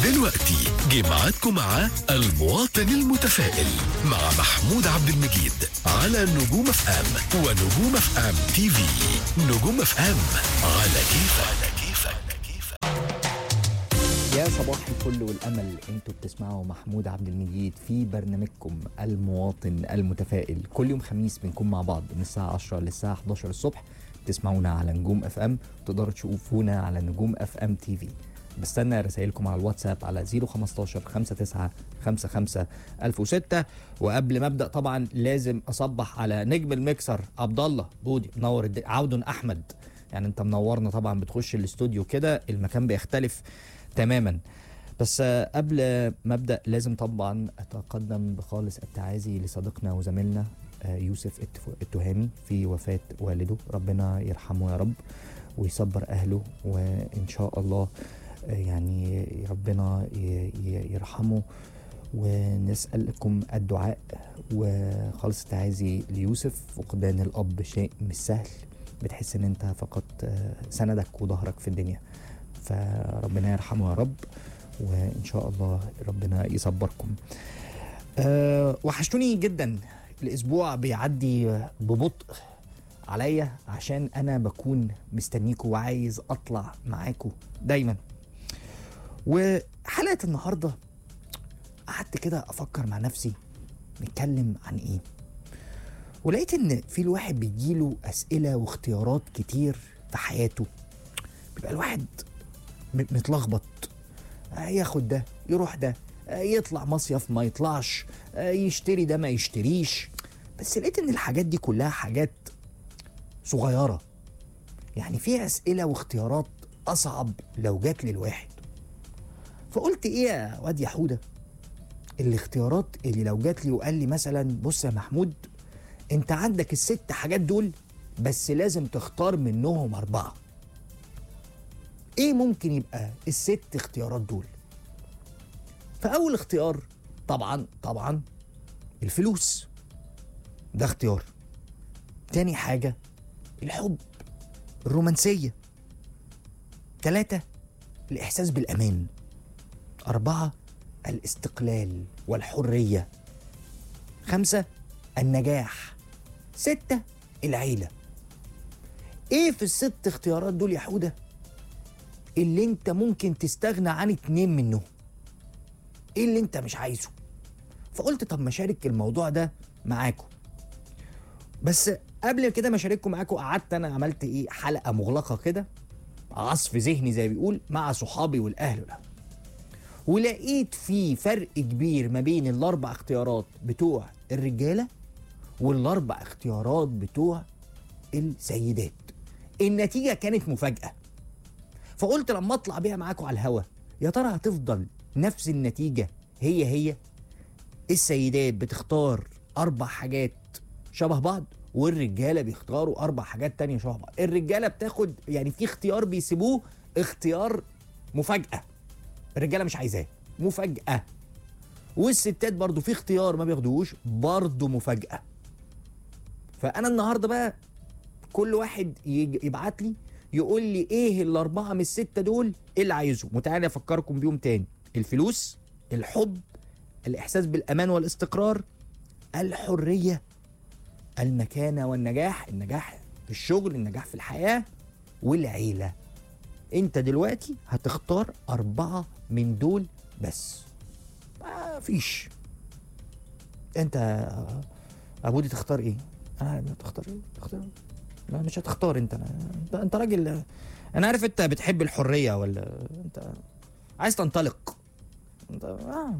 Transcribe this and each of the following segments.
دلوقتي جه ميعادكم مع المواطن المتفائل مع محمود عبد المجيد على نجوم اف ام ونجوم اف ام تي في نجوم اف ام على كيفك على كيفك يا صباح الفل والامل انتوا بتسمعوا محمود عبد المجيد في برنامجكم المواطن المتفائل كل يوم خميس بنكون مع بعض من الساعه 10 للساعه 11 الصبح تسمعونا على نجوم اف ام تقدروا تشوفونا على نجوم اف ام تي في بستنى رسائلكم على الواتساب على 015 59 55 1006 وقبل ما ابدا طبعا لازم اصبح على نجم المكسر عبد الله بودي منور الد... عودن احمد يعني انت منورنا طبعا بتخش الاستوديو كده المكان بيختلف تماما بس آه، قبل ما ابدا لازم طبعا اتقدم بخالص التعازي لصديقنا وزميلنا آه، يوسف التف- التهامي في وفاه والده ربنا يرحمه يا رب ويصبر اهله وان شاء الله آه، يعني ربنا ي- ي- يرحمه ونسألكم الدعاء وخالص التعازي ليوسف فقدان الأب شيء مش سهل بتحس ان انت فقدت آه، سندك وظهرك في الدنيا فربنا يرحمه يا رب وان شاء الله ربنا يصبركم أه وحشتوني جدا الاسبوع بيعدي ببطء عليا عشان انا بكون مستنيكوا وعايز اطلع معاكوا دايما وحلقه النهارده قعدت كده افكر مع نفسي نتكلم عن ايه ولقيت ان في الواحد بيجيله اسئله واختيارات كتير في حياته بيبقى الواحد م- متلخبط آه، ياخد ده يروح ده آه، يطلع مصيف ما يطلعش آه، يشتري ده ما يشتريش بس لقيت ان الحاجات دي كلها حاجات صغيرة يعني في أسئلة واختيارات أصعب لو جات للواحد فقلت إيه يا واد يا حودة الاختيارات اللي لو جات لي وقال لي مثلا بص يا محمود انت عندك الست حاجات دول بس لازم تختار منهم أربعة ايه ممكن يبقى الست اختيارات دول فاول اختيار طبعا طبعا الفلوس ده اختيار تاني حاجة الحب الرومانسية تلاتة الإحساس بالأمان أربعة الاستقلال والحرية خمسة النجاح ستة العيلة ايه في الست اختيارات دول يا حودة اللي انت ممكن تستغنى عن اتنين منهم ايه اللي انت مش عايزه فقلت طب ما اشارك الموضوع ده معاكم بس قبل كده ما اشارككم معاكم قعدت انا عملت ايه حلقه مغلقه كده عصف ذهني زي ما بيقول مع صحابي والاهل ده ولقيت في فرق كبير ما بين الاربع اختيارات بتوع الرجاله والاربع اختيارات بتوع السيدات النتيجه كانت مفاجاه فقلت لما اطلع بيها معاكم على الهوا يا ترى هتفضل نفس النتيجه هي هي السيدات بتختار اربع حاجات شبه بعض والرجاله بيختاروا اربع حاجات تانية شبه بعض الرجاله بتاخد يعني في اختيار بيسيبوه اختيار مفاجاه الرجاله مش عايزاه مفاجاه والستات برضو في اختيار ما بياخدوهوش برضو مفاجاه فانا النهارده بقى كل واحد يج- يبعت لي يقول لي ايه الاربعه من السته دول اللي عايزه وتعالى افكركم بيهم تاني الفلوس الحب الاحساس بالامان والاستقرار الحريه المكانه والنجاح النجاح في الشغل النجاح في الحياه والعيله انت دلوقتي هتختار اربعه من دول بس ما فيش انت ابودي تختار ايه انا تختار ايه تختار إيه؟ لا مش هتختار انت انا انت, انت راجل انا عارف انت بتحب الحريه ولا انت عايز تنطلق انت آه.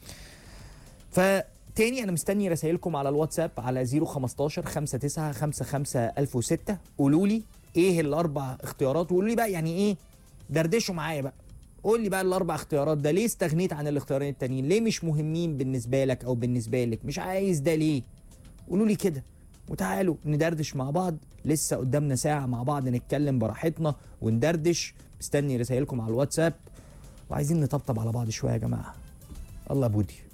فتاني انا مستني رسائلكم على الواتساب على 015 59 55 1006 قولوا لي ايه الاربع اختيارات وقولوا لي بقى يعني ايه دردشوا معايا بقى قول لي بقى الاربع اختيارات ده ليه استغنيت عن الاختيارين التانيين ليه مش مهمين بالنسبه لك او بالنسبه لك مش عايز ده ليه قولوا لي كده وتعالوا ندردش مع بعض لسه قدامنا ساعة مع بعض نتكلم براحتنا وندردش مستني رسائلكم على الواتساب وعايزين نطبطب على بعض شوية يا جماعة الله يا بودي